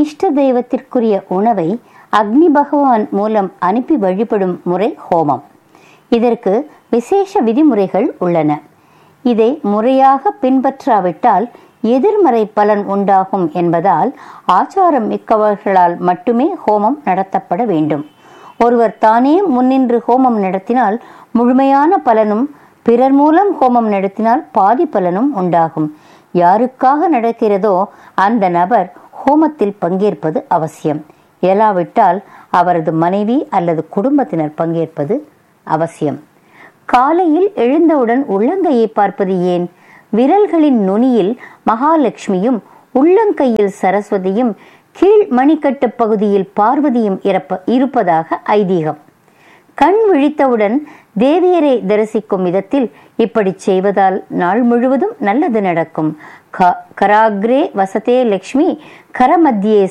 இஷ்ட தெய்வத்திற்குரிய உணவை அக்னி பகவான் மூலம் அனுப்பி வழிபடும் முறை ஹோமம் இதற்கு விசேஷ விதிமுறைகள் உள்ளன இதை முறையாக பின்பற்றாவிட்டால் எதிர்மறை பலன் உண்டாகும் என்பதால் ஆச்சாரம் மிக்கவர்களால் மட்டுமே ஹோமம் நடத்தப்பட வேண்டும் ஒருவர் தானே முன்னின்று ஹோமம் நடத்தினால் முழுமையான பலனும் பிறர் மூலம் ஹோமம் நடத்தினால் பாதி பலனும் உண்டாகும் யாருக்காக நடக்கிறதோ அந்த நபர் ஹோமத்தில் பங்கேற்பது அவசியம் இயலாவிட்டால் அவரது மனைவி அல்லது குடும்பத்தினர் பங்கேற்பது அவசியம் காலையில் எழுந்தவுடன் உள்ளங்கையை பார்ப்பது ஏன் விரல்களின் நுனியில் மகாலட்சுமியும் உள்ளங்கையில் சரஸ்வதியும் கீழ் மணிக்கட்டு பகுதியில் பார்வதியும் இறப்ப இருப்பதாக ஐதீகம் கண் விழித்தவுடன் தேவியரை தரிசிக்கும் விதத்தில் இப்படி செய்வதால் நாள் முழுவதும் நல்லது நடக்கும் க- கராக்ரே வசதே லக்ஷ்மி கரமத்தியே